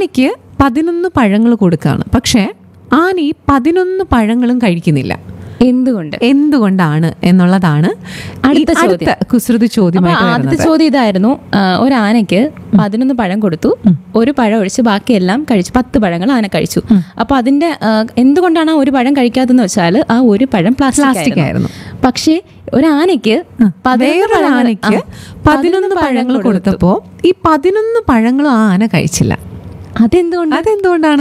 ആനയ്ക്ക് പതിനൊന്ന് പഴങ്ങൾ കൊടുക്കുകയാണ് പക്ഷേ ആന ഈ പതിനൊന്ന് പഴങ്ങളും കഴിക്കുന്നില്ല എന്തുകൊണ്ട് എന്തുകൊണ്ടാണ് എന്നുള്ളതാണ് ഈ അടുത്ത ചോദ്യം. കുസൃതി അപ്പൊ ചോദ്യമായിട്ട് ആദ്യത്തെ വരുന്നത് ചോദ്യം ഇതായിരുന്നു ആ, ഒരു ആനയ്ക്ക് പതിനൊന്ന് പഴം കൊടുത്തു ഒരു പഴം ഒഴിച്ച് ബാക്കിയെല്ലാം കഴിച്ചു പത്ത് പഴങ്ങൾ ആന കഴിച്ചു അപ്പൊ അതിന്റെ ആ, എന്തുകൊണ്ടാണ് ആ ഒരു പഴം കഴിക്കാത്തതെന്ന് വെച്ചാൽ ആ ഒരു പഴം പ്ലാസ്റ്റിക് പ്ലാസ്റ്റിക് ആയിരുന്നു. പക്ഷേ ഒരു ആനയ്ക്ക് പതിനൊന്ന് വേറൊരു പഴങ്ങൾ- ആനയ്ക്ക് ആ, പതിനൊന്ന് പഴങ്ങൾ കൊടുത്തപ്പോ ഈ പതിനൊന്ന് പഴങ്ങളും ആ ആന കഴിച്ചില്ല അതെന്തുകൊണ്ട് അതെന്തുകൊണ്ടാണ്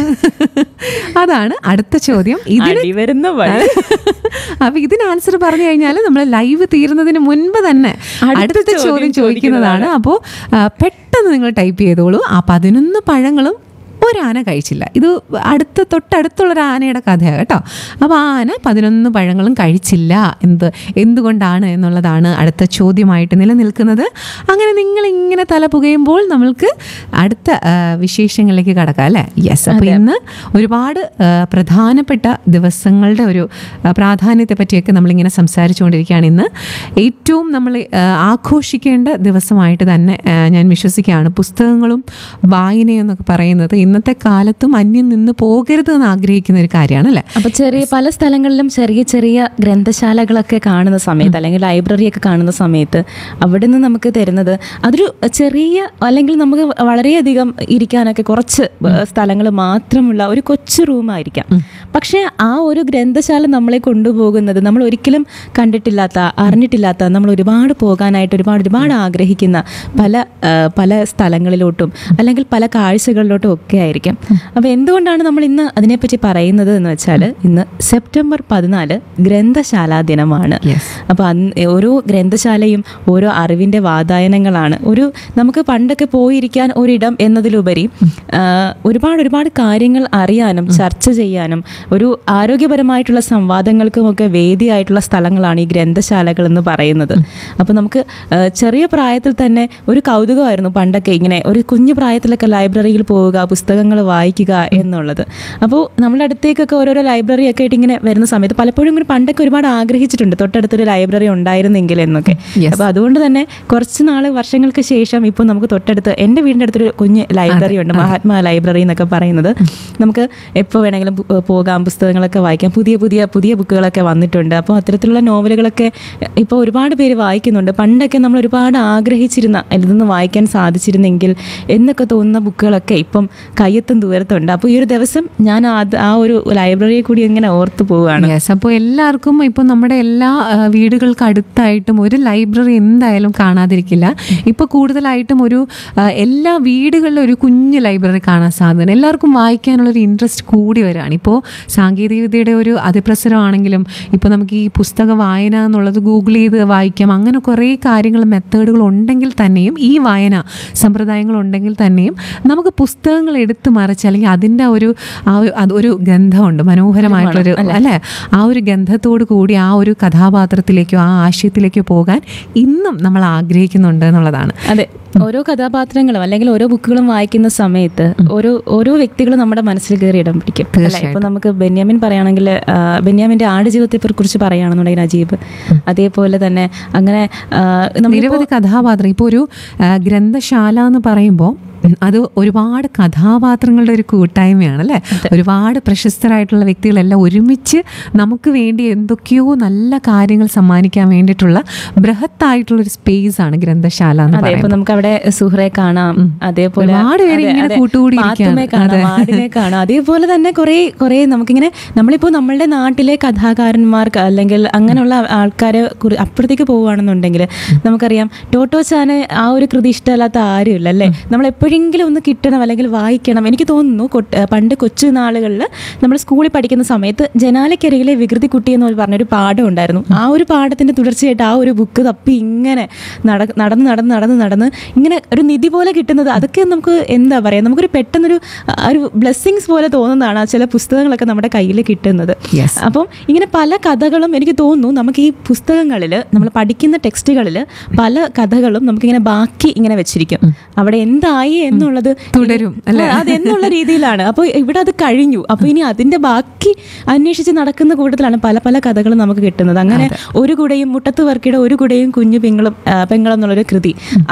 അതാണ് അടുത്ത ചോദ്യം ഇതിന് അടി വരുന്ന വഴി. അപ്പൊ ഇതിന് ആൻസർ പറഞ്ഞു കഴിഞ്ഞാൽ നമ്മൾ ലൈവ് തീരുന്നതിന് മുൻപ് തന്നെ അടുത്ത അടുത്ത ചോദ്യം ചോദ്യം ചോദിക്കുന്നതാണ് അപ്പോൾ പെട്ടെന്ന് നിങ്ങൾ ടൈപ്പ് ചെയ്തോളൂ ആ പതിനൊന്ന് പഴങ്ങളും ഒരാന കഴിച്ചില്ല ഇത് അടുത്ത തൊട്ടടുത്തുള്ളൊരു ആനയുടെ കഥയാണ് കേട്ടോ അപ്പോൾ ആ ആന പതിനൊന്ന് പഴങ്ങളും കഴിച്ചില്ല എന്ത് എന്തുകൊണ്ടാണ് എന്നുള്ളതാണ് അടുത്ത ചോദ്യമായിട്ട് നിലനിൽക്കുന്നത് അങ്ങനെ നിങ്ങൾ ഇങ്ങനെ തല പുകയുമ്പോൾ നമ്മൾക്ക് അടുത്ത ആ, വിശേഷങ്ങളിലേക്ക് കടക്കാം അല്ലേ യെസ് അപ്പോൾ ഇന്ന് ഒരുപാട് ആ, പ്രധാനപ്പെട്ട ദിവസങ്ങളുടെ ഒരു ആ, പ്രാധാന്യത്തെ പറ്റിയൊക്കെ നമ്മളിങ്ങനെ സംസാരിച്ചുകൊണ്ടിരിക്കുകയാണ് ഇന്ന് ഏറ്റവും നമ്മൾ ആ, ആഘോഷിക്കേണ്ട ദിവസമായിട്ട് തന്നെ ആ, ഞാൻ വിശ്വസിക്കുകയാണ് പുസ്തകങ്ങളും വായനയും എന്നൊക്കെ പറയുന്നത് ഇന്നത്തെ കാലത്തും അന്യം നിന്ന് പോകരുത് എന്ന് ആഗ്രഹിക്കുന്ന ഒരു കാര്യമാണ് അല്ലേ അപ്പൊ ചെറിയ പല സ്ഥലങ്ങളിലും ചെറിയ ചെറിയ ഗ്രന്ഥശാലകളൊക്കെ കാണുന്ന സമയത്ത് അല്ലെങ്കിൽ ലൈബ്രറി ഒക്കെ കാണുന്ന സമയത്ത് അവിടെ നിന്ന് നമുക്ക് തരുന്നത് അതൊരു ചെറിയ അല്ലെങ്കിൽ നമുക്ക് വളരെയധികം ഇരിക്കാനൊക്കെ കുറച്ച് സ്ഥലങ്ങൾ മാത്രമുള്ള ഒരു കൊച്ചു റൂമായിരിക്കാം പക്ഷേ ആ ഒരു ഗ്രന്ഥശാല നമ്മളെ കൊണ്ടുപോകുന്നത് നമ്മൾ ഒരിക്കലും കണ്ടിട്ടില്ലാത്ത അറിഞ്ഞിട്ടില്ലാത്ത നമ്മൾ ഒരുപാട് പോകാനായിട്ട് ഒരുപാട് ഒരുപാട് ആഗ്രഹിക്കുന്ന പല ആ, പല സ്ഥലങ്ങളിലോട്ടും അല്ലെങ്കിൽ പല കാഴ്ചകളിലോട്ടും ഒക്കെ ആയിരിക്കും അപ്പോൾ എന്തുകൊണ്ടാണ് നമ്മൾ ഇന്ന് അതിനെപ്പറ്റി പറയുന്നത് എന്ന് വെച്ചാൽ ഇന്ന് സെപ്റ്റംബർ പതിനാല് ഗ്രന്ഥശാലാ ദിനമാണ് Yes. അപ്പോൾ അന്ന് ഓരോ ഗ്രന്ഥശാലയും ഓരോ അറിവിൻ്റെ വാതായനങ്ങളാണ് ഒരു നമുക്ക് പണ്ടൊക്കെ പോയിരിക്കാൻ ഒരിടം എന്നതിലുപരി ആ, ഒരുപാട് ഒരുപാട് കാര്യങ്ങൾ അറിയാനും ചർച്ച ചെയ്യാനും ഒരു ആരോഗ്യപരമായിട്ടുള്ള സംവാദങ്ങൾക്കുമൊക്കെ വേദിയായിട്ടുള്ള സ്ഥലങ്ങളാണ് ഈ ഗ്രന്ഥശാലകൾ എന്ന് പറയുന്നത് അപ്പോൾ നമുക്ക് ആ, ചെറിയ പ്രായത്തിൽ തന്നെ ഒരു കൗതുകമായിരുന്നു പണ്ടൊക്കെ ഇങ്ങനെ ഒരു കുഞ്ഞു പ്രായത്തിലൊക്കെ ലൈബ്രറിയിൽ പോവുക പുസ്തകങ്ങൾ വായിക്കുക എന്നുള്ളത് അപ്പോൾ നമ്മുടെ അടുത്തേക്കൊക്കെ ഓരോരോ ലൈബ്രറി ഒക്കെ ആയിട്ട് ഇങ്ങനെ വരുന്ന സമയത്ത് പലപ്പോഴും ഇങ്ങനെ പണ്ടൊക്കെ ഒരുപാട് ആഗ്രഹിച്ചിട്ടുണ്ട് തൊട്ടടുത്തൊരു ലൈബ്രറി ഉണ്ടായിരുന്നെങ്കിൽ എന്നൊക്കെ Yes. അപ്പോൾ അതുകൊണ്ട് തന്നെ കുറച്ച് നാൾ വർഷങ്ങൾക്ക് ശേഷം ഇപ്പോൾ നമുക്ക് തൊട്ടടുത്ത് എൻ്റെ വീടിൻ്റെ അടുത്തൊരു കുഞ്ഞ് ലൈബ്രറി ഉണ്ട് മഹാത്മാ ലൈബ്രറി എന്നൊക്കെ പറയുന്നത് നമുക്ക് എപ്പോൾ വേണമെങ്കിലും പു- പോകാം പുസ്തകങ്ങളൊക്കെ വായിക്കാം പുതിയ പുതിയ പുതിയ ബുക്കുകളൊക്കെ വന്നിട്ടുണ്ട് അപ്പോൾ അത്തരത്തിലുള്ള നോവലുകളൊക്കെ ഇപ്പോൾ ഒരുപാട് പേര് വായിക്കുന്നുണ്ട് പണ്ടൊക്കെ നമ്മൾ ഒരുപാട് ആഗ്രഹിച്ചിരുന്ന ഇതൊന്ന് വായിക്കാൻ സാധിച്ചിരുന്നെങ്കിൽ എന്നൊക്കെ തോന്നുന്ന ബുക്കുകളൊക്കെ ഇപ്പം കയ്യെത്തും ദൂരത്തുണ്ട് അപ്പോൾ ഈ ഒരു ദിവസം ഞാൻ അത് ആ ഒരു ലൈബ്രറിയെ കൂടി ഇങ്ങനെ ഓർത്തു പോവുകയാണ് യെസ് അപ്പോൾ എല്ലാവർക്കും ഇപ്പോൾ നമ്മുടെ എല്ലാ ആ, വീടുകൾക്ക് അടുത്തായിട്ടും ഒരു ലൈബ്രറി എന്തായാലും കാണാതിരിക്കില്ല ഇപ്പോൾ കൂടുതലായിട്ടും ഒരു ആ, എല്ലാ വീടുകളിലും ഒരു കുഞ്ഞ് ലൈബ്രറി കാണാൻ സാധ്യത എല്ലാവർക്കും വായിക്കാനുള്ളൊരു ഇൻട്രസ്റ്റ് കൂടി വരികയാണ് ഇപ്പോൾ സാങ്കേതികവിദ്യയുടെ ഒരു അതിപ്രസരമാണെങ്കിലും ഇപ്പോൾ നമുക്ക് ഈ പുസ്തക വായന എന്നുള്ളത് ഗൂഗിൾ ചെയ്ത് വായിക്കാം അങ്ങനെ കുറേ കാര്യങ്ങൾ മെത്തേഡുകൾ ഉണ്ടെങ്കിൽ തന്നെയും ഈ വായന സമ്പ്രദായങ്ങൾ ഉണ്ടെങ്കിൽ തന്നെയും നമുക്ക് പുസ്തകങ്ങൾ എടുത്തു മറിച്ച് അല്ലെങ്കിൽ അതിൻ്റെ ഒരു ആ ഒരു അത് ഒരു ഗന്ധമുണ്ട് മനോഹരമായിട്ടുള്ളൊരു അല്ലേ ആ ഒരു ഗന്ധത്തോടു കൂടി ആ ഒരു കഥാപാത്രത്തിലേക്കോ ആ ആശയത്തിലേക്കോ പോകാൻ ഇന്നും നമ്മൾ ആഗ്രഹിക്കുന്നുണ്ട് എന്നുള്ളതാണ് അതെ ഓരോ കഥാപാത്രങ്ങളും അല്ലെങ്കിൽ ഓരോ ബുക്കുകളും വായിക്കുന്ന സമയത്ത് ഓരോ ഓരോ വ്യക്തികളും നമ്മുടെ മനസ്സിൽ കയറി ഇടം പിടിക്കും അല്ലെ ഇപ്പൊ നമുക്ക് ബെന്യാമിൻ പറയുകയാണെങ്കിൽ ആ, ബെന്യാമിന്റെ ആടുജീവിതത്തെ കുറിച്ച് പറയുകയാണെന്നുണ്ടെങ്കിൽ നജീബ് അതേപോലെ തന്നെ അങ്ങനെ ആ, നമ്മളിപ്പോ- നിരവധി കഥാപാത്രം ഇപ്പോൾ ഒരു ആ, ഗ്രന്ഥശാല എന്ന് പറയുമ്പോൾ അത് ഒരുപാട് കഥാപാത്രങ്ങളുടെ ഒരു കൂട്ടായ്മയാണ് അല്ലേ ഒരുപാട് പ്രശസ്തരായിട്ടുള്ള വ്യക്തികളെല്ലാം ഒരുമിച്ച് നമുക്ക് വേണ്ടി എന്തൊക്കെയോ നല്ല കാര്യങ്ങൾ സമ്മാനിക്കാൻ വേണ്ടിയിട്ടുള്ള ബൃഹത്തായിട്ടുള്ള ഒരു സ്പേസ് ആണ് ഗ്രന്ഥശാല എന്ന് അതെ ഇപ്പൊ പറയുന്നത് നമുക്ക് അവിടെ സുഹ്റെ കാണാം അതേപോലെ ഒരുപാട് പേര് അതെ, ഇങ്ങനെ അതെ. കൂട്ടുകൂടിയിരിക്കുകയാണ്. പാത്തുമ്മയെ കാണാം ആടിനെ കാണാം അതേപോലെ തന്നെ കുറെ കുറെ നമുക്കിങ്ങനെ നമ്മളിപ്പോ നമ്മളുടെ നാട്ടിലെ കഥാകാരന്മാർക്ക് അല്ലെങ്കിൽ അങ്ങനെയുള്ള ആൾക്കാരെ കുറി- അപ്പുറത്തേക്ക് പോവുകയാണെന്നുണ്ടെങ്കിൽ നമുക്കറിയാം ടോട്ടോ ചാന് ആ ഒരു കൃതി ഇഷ്ടമല്ലാത്ത ആരുമില്ല അല്ലേ നമ്മൾ എപ്പോഴെങ്കിലും ഒന്ന് കിട്ടണം അല്ലെങ്കിൽ വായിക്കണം എനിക്ക് തോന്നുന്നു കൊട്ട്- പണ്ട് കൊച്ചു നാളുകളിൽ നമ്മൾ സ്കൂളിൽ പഠിക്കുന്ന സമയത്ത് ജനാലക്കരികിലെ വികൃതി കുട്ടി എന്ന് പറഞ്ഞൊരു പാഠം ഉണ്ടായിരുന്നു ആ ഒരു പാഠത്തിന്റെ തുടർച്ചയായിട്ട് ആ ഒരു ബുക്ക് തപ്പി ഇങ്ങനെ നട നടന്ന് നടന്ന് നടന്ന് നടന്ന് ഇങ്ങനെ ഒരു നിധി പോലെ കിട്ടുന്നത് അതൊക്കെ നമുക്ക് എന്താ പറയുക നമുക്കൊരു പെട്ടെന്നൊരു ആ, ഒരു ബ്ലെസ്സിങ്സ് പോലെ തോന്നുന്നതാണ് ആ ചില പുസ്തകങ്ങളൊക്കെ നമ്മുടെ കയ്യിൽ കിട്ടുന്നത് Yes. അപ്പം ഇങ്ങനെ പല കഥകളും എനിക്ക് തോന്നുന്നു നമുക്ക് ഈ പുസ്തകങ്ങളിൽ നമ്മൾ പഠിക്കുന്ന ടെക്സ്റ്റുകളിൽ പല കഥകളും നമുക്കിങ്ങനെ ബാക്കി ഇങ്ങനെ വെച്ചിരിക്കും അവിടെ എന്തായി എന്നുള്ളത് തുടരും, അല്ലേ? ആ, അത് എന്നുള്ള രീതിയിലാണ് അപ്പോൾ ഇവിടെ അത് കഴിഞ്ഞു അപ്പോൾ ഇനി അതിന്റെ ബാക്കി അന്വേഷിച്ച് നടക്കുന്ന കൂട്ടത്തിലാണ് പല പല കഥകളും നമുക്ക് കിട്ടുന്നത് അങ്ങനെ ഒരു കുടയും മുട്ടത്ത് വർക്കിയുടെ ഒരു കുടയും കുഞ്ഞു പെങ്ങളും ആ, പെങ്ങളും എന്നുള്ളൊരു കൃതി അതും എനിക്ക്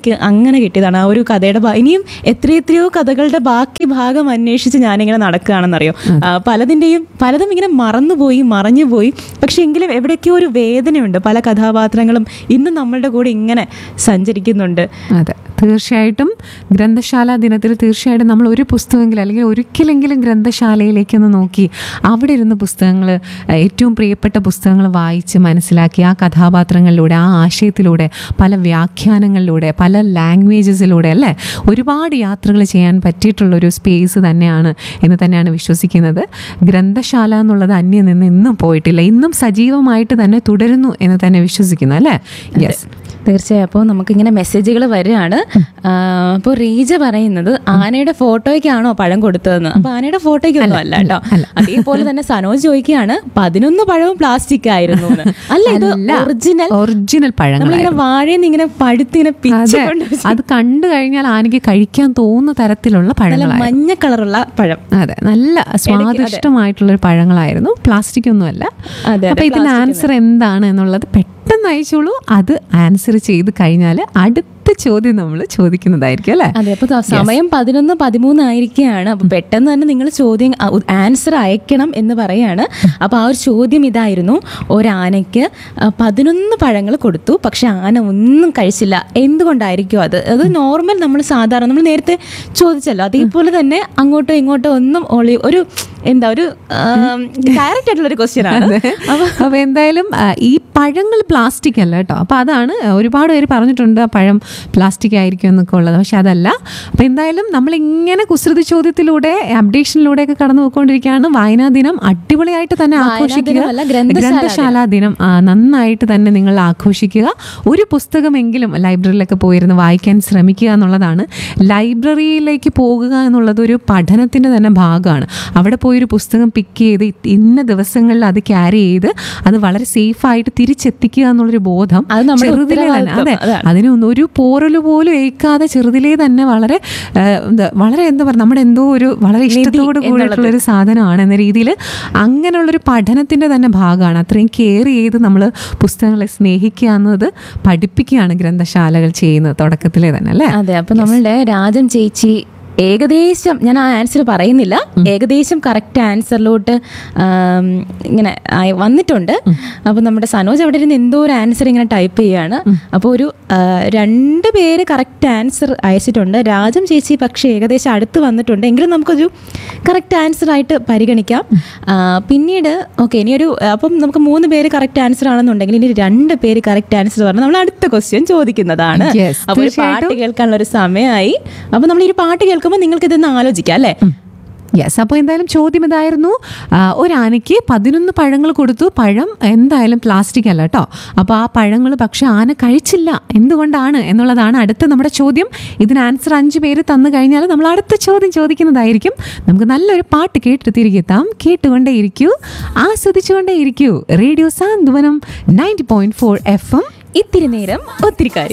എനിക്ക് അങ്ങനെ കിട്ടിയതാണ് ആ ഒരു കഥയുടെ ഭാ- ഇനിയും എത്രയെത്രയോ കഥകളുടെ ബാക്കി ഭാഗം അന്വേഷിച്ച് ഞാനിങ്ങനെ നടക്കുകയാണെന്നറിയോ ആ, പലതിൻ്റെയും പലതും ഇങ്ങനെ മറന്നുപോയി മറഞ്ഞുപോയി പക്ഷെ എങ്കിലും എവിടേക്കോ ഒരു വേദനയുണ്ട് പല കഥാപാത്രങ്ങളും ഇന്നും നമ്മളുടെ കൂടെ ഇങ്ങനെ സഞ്ചരിക്കുന്നുണ്ട് അതെ തീർച്ചയായിട്ടും ഗ്രന്ഥശാല ദിനത്തിൽ തീർച്ചയായിട്ടും നമ്മൾ ഒരു പുസ്തകമെങ്കിലും അല്ലെങ്കിൽ ഒരിക്കലെങ്കിലും ഗ്രന്ഥശാലയിലേക്കൊന്ന് നോക്കി അവിടെ ഇരുന്ന് പുസ്തകങ്ങൾ ഏറ്റവും പ്രിയപ്പെട്ട പുസ്തകങ്ങൾ വായിച്ച് മനസ്സിലാക്കി ആ കഥാപാത്രങ്ങളിലൂടെ ആ ആശയത്തിലൂടെ പല വ്യാഖ്യാനങ്ങളിലൂടെ പല ലാംഗ്വേജസിലൂടെ അല്ലേ ഒരുപാട് യാത്രകൾ ചെയ്യാൻ പറ്റിയിട്ടുള്ളൊരു സ്പേസ് തന്നെയാണ് എന്ന് തന്നെയാണ് വിശ്വസിക്കുന്നത് ഗ്രന്ഥശാല എന്നുള്ളത് അന്യം നിന്ന് ഇന്നും പോയിട്ടില്ല ഇന്നും സജീവമായിട്ട് തന്നെ തുടരുന്നു എന്ന് തന്നെ വിശ്വസിക്കുന്നു അല്ലേ യെസ് തീർച്ചയായും അപ്പോൾ നമുക്കിങ്ങനെ മെസ്സേജുകൾ വരികയാണ് അപ്പോൾ റീജ പറയുന്നത് ആനയുടെ ഫോട്ടോയ്ക്കാണോ പഴം കൊടുത്തതെന്ന് അപ്പൊ ആനയുടെ ഫോട്ടോയ്ക്ക് ഒന്നും അല്ല കേട്ടോ അതേപോലെ തന്നെ സനോജ് ചോദിക്കുകയാണ് പതിനൊന്ന് പഴവും പ്ലാസ്റ്റിക് ആയിരുന്നു എന്ന്. അല്ല ഇത് ഒറിജിനൽ ഒറിജിനൽ പഴങ്ങൾ നമ്മളിങ്ങനെ വാഴയിൽ നിന്ന് ഇങ്ങനെ പഴുത്തിങ്ങനെ അതെ പിച്ചുകൊണ്ട് അത് കണ്ടു കഴിഞ്ഞാൽ ആനയ്ക്ക് കഴിക്കാൻ തോന്നുന്ന തരത്തിലുള്ള നല്ല പഴങ്ങളായിരുന്നു മഞ്ഞ കളറുള്ള പഴം അതെ നല്ല സ്വാദിഷ്ടമായിട്ടുള്ള ഒരു പഴങ്ങളായിരുന്നു പ്ലാസ്റ്റിക് ഒന്നുമല്ല അതെ, അപ്പൊ ഇതിന് ആൻസർ എന്താണ് എന്നുള്ളത് പെട്ടെന്ന് അയച്ചോളൂ അത് ആൻസർ ചെയ്ത് കഴിഞ്ഞാൽ അടുത്ത ചോദ്യം നമ്മൾ ചോദിക്കുന്നതായിരിക്കും അല്ലേ അതെ അപ്പൊ ദാ സമയം പതിനൊന്ന് പതിമൂന്ന് ആയിരിക്കുകയാണ് അപ്പൊ പെട്ടെന്ന് തന്നെ നിങ്ങൾ ചോദ്യം ആൻസർ അയക്കണം എന്ന് പറയാണ് അപ്പൊ ആ ഒരു ചോദ്യം ഇതായിരുന്നു ഒരാനയ്ക്ക് ആ, പതിനൊന്ന് പഴങ്ങൾ കൊടുത്തു പക്ഷെ ആന ഒന്നും കഴിച്ചില്ല എന്തുകൊണ്ടായിരിക്കും അത് അത് നോർമൽ നമ്മൾ സാധാരണ നമ്മൾ നേരത്തെ ചോദിച്ചല്ലോ അതേപോലെ തന്നെ അങ്ങോട്ടോ ഇങ്ങോട്ടോ ഒന്നും ഒളി ഒരു എന്താ ഒരു ഡയറക്റ്റ് ആയിട്ടുള്ള ഒരു ക്വസ്റ്റ്യൻ ആണ് അപ്പൊ അപ്പൊ എന്തായാലും ആ, ഈ പഴങ്ങൾ പ്ലാസ്റ്റിക് അല്ല കേട്ടോ അപ്പൊ അതാണ് ഒരുപാട് പേര് പറഞ്ഞിട്ടുണ്ട് ആ പഴം പ്ലാസ്റ്റിക് ആയിരിക്കും എന്നൊക്കെ ഉള്ളത് പക്ഷെ അതല്ല അപ്പൊ എന്തായാലും നമ്മൾ ഇങ്ങനെ കുസൃതി ചോദ്യത്തിലൂടെ അപ്ഡേഷനിലൂടെ ഒക്കെ കടന്നു പോയിക്കൊണ്ടിരിക്കുകയാണ് വായനാ ദിനം അടിപൊളിയായിട്ട് തന്നെ ആഘോഷിക്കുക ദിനമല്ല, ഗ്രന്ഥശാലാ ഗ്രന്ഥശാല ദിനം ആ, നന്നായിട്ട് തന്നെ നിങ്ങൾ ആഘോഷിക്കുക ഒരു പുസ്തകമെങ്കിലും ലൈബ്രറിയിലൊക്കെ പോയിരുന്ന് വായിക്കാൻ ശ്രമിക്കുക എന്നുള്ളതാണ് ലൈബ്രറിയിലേക്ക് പോകുക എന്നുള്ളത് ഒരു പഠനത്തിൻ്റെ തന്നെ ഭാഗമാണ് അവിടെ പോയി ഒരു പുസ്തകം പിക്ക് ചെയ്ത് ഇന്ന ദിവസങ്ങളിൽ അത് ക്യാരി ചെയ്ത് അത് വളരെ സേഫായിട്ട് തിരിച്ചെത്തിക്കുക എന്നുള്ളൊരു ബോധം അത് നമ്മുടെ ചെറുതിലേ തന്നെ ഉത്തരവാദിത്വം. അതെ അതാണ്. അതിനൊന്നും ഒരു പോറല് പോലും ഏൽക്കാതെ ചെറുതിലേ തന്നെ വളരെ ആ, എന്താ വളരെ എന്താ പറയുക നമ്മുടെ എന്തോ ഒരു വളരെ ഇഷ്ടത്തോട് കൂടിയിട്ടുള്ള ഒരു സാധനമാണ് എന്ന രീതിയിൽ അങ്ങനെയുള്ളൊരു പഠനത്തിൻ്റെ തന്നെ ഭാഗമാണ് അത്രയും കെയർ ചെയ്ത് നമ്മൾ പുസ്തകങ്ങളെ സ്നേഹിക്കുക എന്നത് പഠിപ്പിക്കുകയാണ് ഗ്രന്ഥശാലകൾ ചെയ്യുന്നത് തുടക്കത്തിലേ തന്നെ അല്ലേ അതെ അപ്പൊ നമ്മളുടെ രാജൻ ചേച്ചി ഏകദേശം ഞാൻ ആ ആൻസർ പറയുന്നില്ല ഏകദേശം കറക്റ്റ് ആൻസറിലോട്ട് ആം, ഇങ്ങനെ ആയി വന്നിട്ടുണ്ട് അപ്പോൾ നമ്മുടെ സനോജ് അവിടെ ഇരുന്ന് എന്തോ ഒരു ആൻസർ ഇങ്ങനെ ടൈപ്പ് ചെയ്യാണ് അപ്പോൾ ഒരു ആ, രണ്ട് പേര് കറക്റ്റ് ആൻസർ അയച്ചിട്ടുണ്ട് രാജം ചേച്ചി പക്ഷേ ഏകദേശം അടുത്ത് വന്നിട്ടുണ്ട് എങ്കിലും നമുക്കൊരു കറക്റ്റ് ആൻസർ ആയിട്ട് പരിഗണിക്കാം ആ, പിന്നീട് ഓക്കെ ഇനിയൊരു അപ്പം നമുക്ക് മൂന്ന് പേര് കറക്റ്റ് ആൻസർ ആണെന്നുണ്ടെങ്കിൽ ഇനി രണ്ട് പേര് കറക്റ്റ് ആൻസർ പറഞ്ഞാൽ നമ്മൾ അടുത്ത ക്വസ്റ്റ്യൻ ചോദിക്കുന്നതാണ് Yes, അപ്പോൾ ഒരു പാട്ട് കേൾക്കാനുള്ള ഒരു സമയമായി അപ്പോൾ നമ്മൾ ഈ ഒരു പാട്ട് കേൾക്കുമ്പോൾ നിങ്ങൾക്ക് ഇതൊന്ന് ആലോചിക്കാം അല്ലേ യെസ് അപ്പോൾ എന്തായാലും ചോദ്യം ഇതായിരുന്നു ആ, ഒരു ആനയ്ക്ക് പതിനൊന്ന് പഴങ്ങൾ കൊടുത്തു പഴം എന്തായാലും പ്ലാസ്റ്റിക് അല്ല കേട്ടോ അപ്പോൾ ആ പഴങ്ങൾ പക്ഷെ ആന കഴിച്ചില്ല എന്തുകൊണ്ടാണ് എന്നുള്ളതാണ് അടുത്ത നമ്മുടെ ചോദ്യം ഇതിന് ആൻസർ അഞ്ച് പേര് തന്നു കഴിഞ്ഞാൽ നമ്മൾ അടുത്ത ചോദ്യം ചോദിക്കുന്നതായിരിക്കും നമുക്ക് നല്ലൊരു പാട്ട് കേട്ട് തിരികെ എത്താം കേട്ടുകൊണ്ടേ ഇരിക്കൂ ആസ്വദിച്ചുകൊണ്ടേ ഇരിക്കൂ radio Santhwanam ninety point four F M ഇത്തിരി നേരം ഒത്തിരി കാര്യം